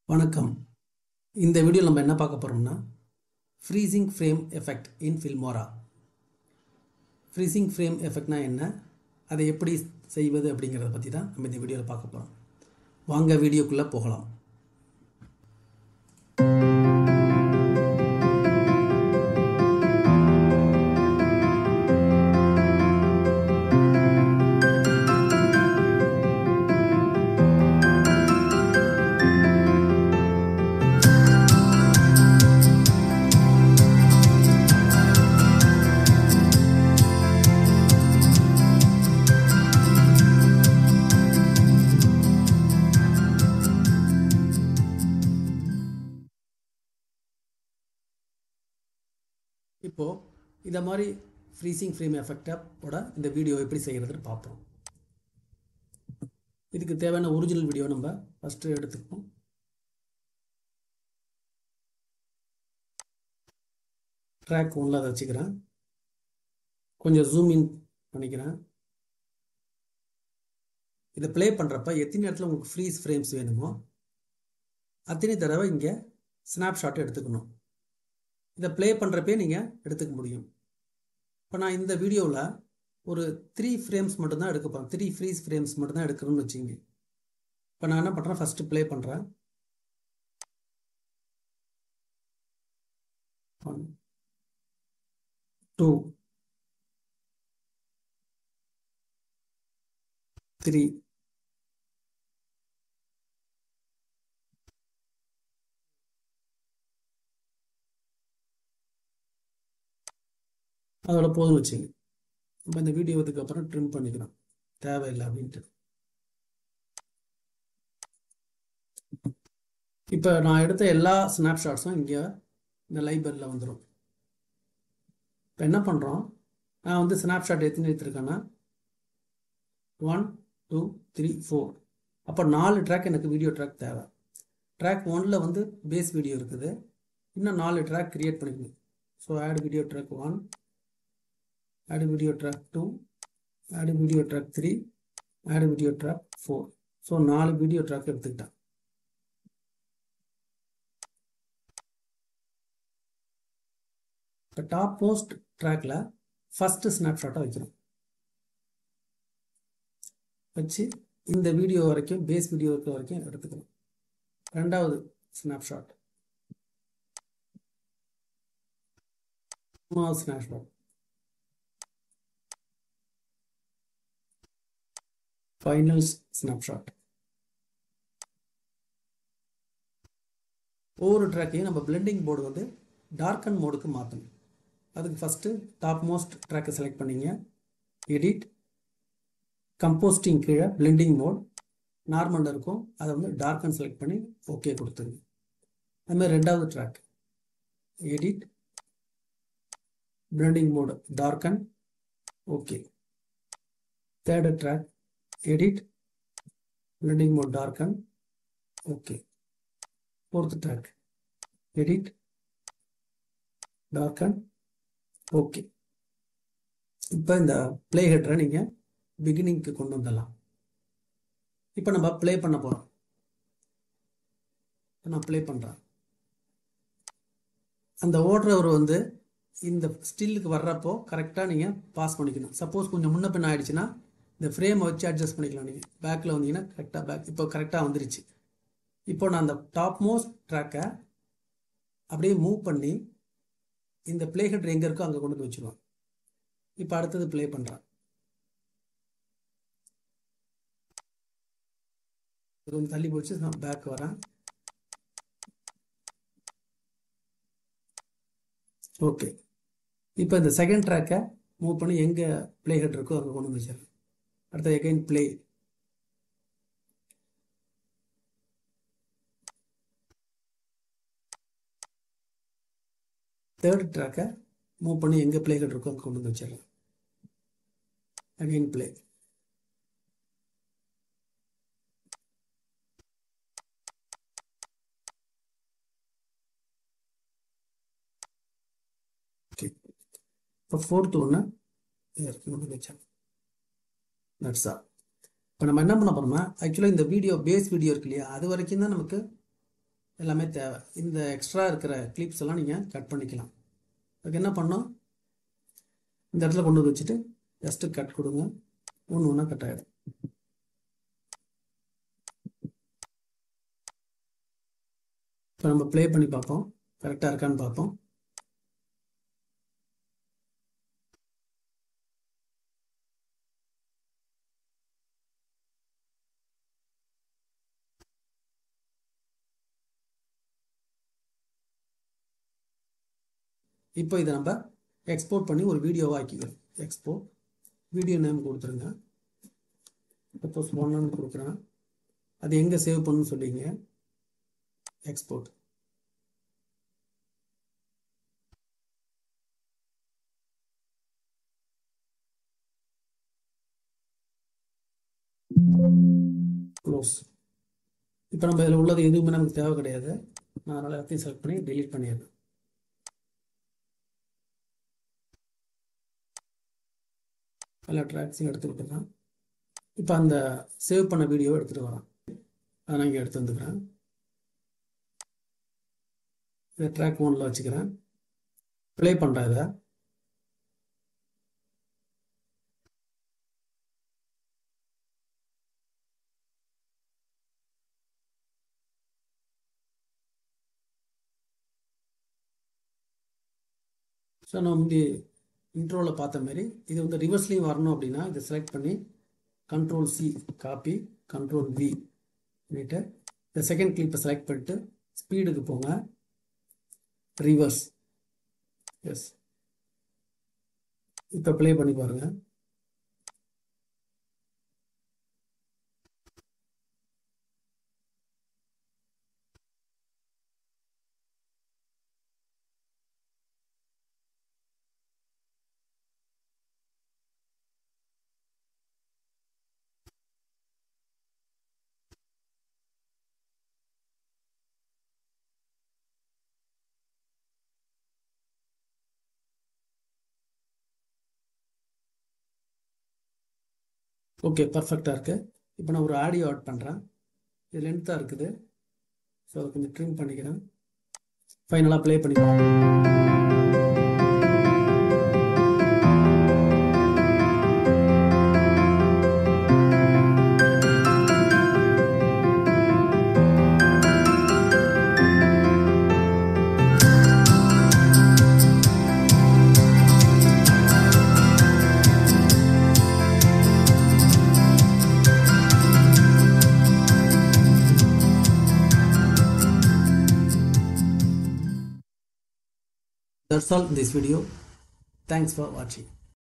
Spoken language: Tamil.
வணக்கம் இந்த வீடியோவில் நம்ம என்ன பார்க்க போகிறோம்னா freezing frame effect in Filmora freezing frame எஃபெக்ட்னா என்ன அதை எப்படி செய்வது அப்படிங்கிறத பற்றி தான் நம்ம இந்த வீடியோவில் பார்க்க போகிறோம் வாங்க வீடியோக்குள்ளே போகலாம் இப்போது இந்த மாதிரி ஃப்ரீசிங் ஃப்ரேம் எஃபெக்டோட இந்த வீடியோ எப்படி செய்கிறதுன்னு பார்ப்போம் இதுக்கு தேவையான ஒரிஜினல் வீடியோ நம்ம ஃபஸ்ட்டு எடுத்துப்போம் ட்ராக் ஒன்றில் அதை வச்சுக்கிறேன் கொஞ்சம் ஜூம் இன் பண்ணிக்கிறேன் இதை ப்ளே பண்ணுறப்ப எத்தனை இடத்துல உங்களுக்கு ஃப்ரீஸ் ஃப்ரேம்ஸ் வேணுமோ அத்தனை தடவை இங்கே ஸ்னாப்ஷாட் எடுத்துக்கணும் இதை ப்ளே பண்ணுறப்பே நீங்கள் எடுத்துக்க முடியும் இப்போ நான் இந்த வீடியோவில் ஒரு த்ரீ ஃப்ரேம்ஸ் மட்டும்தான் எடுக்க போகிறேன் த்ரீ ஃப்ரீஸ் ஃப்ரேம்ஸ் மட்டும்தான் எடுக்கணும்னு வச்சுங்க இப்போ நான் என்ன பண்ணுறேன் ஃபஸ்ட்டு ப்ளே பண்ணுறேன் ஒன் டூ த்ரீ அதோட போதும் வச்சுங்க நம்ம இந்த வீடியோ இதுக்கப்புறம் ட்ரிம் பண்ணிக்கிறோம் தேவையில்லை அப்படின்ட்டு இப்போ நான் எடுத்த எல்லா ஸ்னாப்ஷாட்ஸும் இங்கே இந்த லைப்ரரியில் வந்துடும் இப்போ என்ன பண்ணுறோம் நான் வந்து ஸ்னாப்ஷாட் எத்தனை எடுத்திருக்கேன்னா ஒன் டூ த்ரீ ஃபோர் அப்போ நாலு ட்ராக் எனக்கு வீடியோ ட்ராக் தேவை ட்ராக் ஒனில் வந்து பேஸ் வீடியோ இருக்குது இன்னும் நாலு ட்ராக் க்ரியேட் பண்ணிக்கணும் so add video track one add video track 2 add video track 3 add video track 4 so நாலு வீடியோ ட்ராக் எடுத்துக்கிட்டேன் இப்போ டாப் மோஸ்ட் ட்ராக்ல ஃபர்ஸ்ட் ஸ்னாப்ஷாட்டாக வைக்கிறோம் வச்சு இந்த வீடியோ வரைக்கும் பேஸ் வீடியோ இருக்க வரைக்கும் எடுத்துக்கணும் ரெண்டாவது ஸ்னாப்ஷாட் மூணாவது ஸ்னாப்ஷாட் ஃபைனல் ஸ்னாப்ஷாட் ஒவ்வொரு ட்ராக்கையும் நம்ம பிளெண்டிங் போர்டு வந்து டார்க்கன் மோடுக்கு மாற்றணும் அதுக்கு ஃபஸ்ட்டு டாப் மோஸ்ட் ட்ராக்கை செலக்ட் பண்ணிங்க எடிட் கம்போஸ்டிங் கீழே பிளெண்டிங் மோட் நார்மலில் இருக்கும் அதை வந்து டார்க்கன் செலக்ட் பண்ணி ஓகே கொடுத்துருங்க அதுமாதிரி ரெண்டாவது track edit blending mode darken okay third track edit blending mode darken okay fourth track edit darken okay இப்போ இந்த ப்ளே ஹெட்ரை நீங்கள் பிகினிங்க்கு கொண்டு வந்துடலாம் இப்போ நம்ம ப்ளே பண்ண போகிறோம் நான் ப்ளே பண்ணுறேன் அந்த ஓடுறவர் வந்து இந்த ஸ்டில்லுக்கு வர்றப்போ கரெக்டாக நீங்கள் பாஸ் பண்ணிக்கணும் சப்போஸ் கொஞ்சம் முன்ன பின்ன ஆயிடுச்சுன்னா இந்த ஃப்ரேமை வச்சு அட்ஜஸ்ட் பண்ணிக்கலாம் நீங்கள் பேக்கில் வந்தீங்கன்னா கரெக்டாக பேக் இப்போ கரெக்டாக வந்துருச்சு இப்போ நான் அந்த டாப் மோஸ்ட் ட்ராக்கை அப்படியே மூவ் பண்ணி இந்த ப்ளே ஹெட் எங்கே இருக்கோ அங்கே கொண்டு வந்து வச்சுருவேன் இப்போ அடுத்தது ப்ளே பண்ணுறேன் கொஞ்சம் தள்ளி போச்சு நான் பேக் வரேன் ஓகே இப்போ இந்த செகண்ட் ட்ராக்கை மூவ் பண்ணி எங்கே ப்ளே ஹெட் இருக்கோ அங்கே கொண்டு வந்து வச்சிடறேன் அடுத்து எகைன் ப்ளே தேர்ட் ட்ராக்கை மூவ் பண்ணி எங்கே பிளேகள் இருக்கோ அங்கே கொண்டு வந்து வச்சிடலாம் அகைன் ப்ளே ஓகே இப்போ ஃபோர்த் ஒன்று கொண்டு வந்து வச்சேன் தட்ஸ் ஆல் இப்போ நம்ம என்ன பண்ண போறோம்னா ஆக்சுவலாக இந்த வீடியோ பேஸ் வீடியோ இருக்கு இல்லையா அது வரைக்கும் தான் நமக்கு எல்லாமே தேவை இந்த எக்ஸ்ட்ரா இருக்கிற கிளிப்ஸ் எல்லாம் நீங்கள் கட் பண்ணிக்கலாம் அதுக்கு என்ன பண்ணோம் இந்த இடத்துல கொண்டு வந்து வச்சுட்டு ஜஸ்ட்டு கட் கொடுங்க ஒன்று ஒன்றா கட் ஆகிடும் இப்போ நம்ம ப்ளே பண்ணி பார்ப்போம் கரெக்டாக இருக்கான்னு பார்ப்போம் இப்போ இதை நம்ம எக்ஸ்போர்ட் பண்ணி ஒரு வீடியோவாக ஆக்கிக்கிறோம் எக்ஸ்போர்ட் வீடியோ நேம் கொடுத்துருங்க சப்போஸ் ஒன்னு கொடுக்குறேன் அது எங்கே சேவ் பண்ணணும்னு சொல்லிங்க எக்ஸ்போர்ட் க்ளோஸ் இப்போ நம்ம இதில் உள்ளது எதுவுமே நமக்கு தேவை கிடையாது நான் அதனால் எல்லாத்தையும் செலக்ட் பண்ணி டெலீட் பண்ணிடுறேன் எல்லா ட்ராக்ஸையும் எடுத்துக்கிட்டு தான் இப்போ அந்த சேவ் பண்ண வீடியோவை எடுத்துகிட்டு வரேன் அதை நான் இங்கே எடுத்து வந்துக்கிறேன் இதை ட்ராக் ஒனில் வச்சுக்கிறேன் ப்ளே பண்ணுறேன் இதை ஸோ நான் முந்தி இன்ட்ரோவில் பார்த்த மாதிரி இது வந்து ரிவர்ஸ்லேயும் வரணும் அப்படின்னா இதை செலக்ட் பண்ணி control C copy control V பண்ணிவிட்டு இந்த செகண்ட் கிளிப்பை செலக்ட் பண்ணிட்டு ஸ்பீடுக்கு போங்க ரிவர்ஸ் எஸ் இப்போ ப்ளே பண்ணி பாருங்கள் ஓகே பர்ஃபெக்டாக இருக்குது இப்போ நான் ஒரு ஆடியோ ஆட் பண்ணுறேன் இது லென்த்தாக இருக்குது ஸோ அதை கொஞ்சம் ட்ரிம் பண்ணிக்கிறேன் ஃபைனலாக ப்ளே பண்ணிக்கிறேன் That's all in this video. Thanks for watching.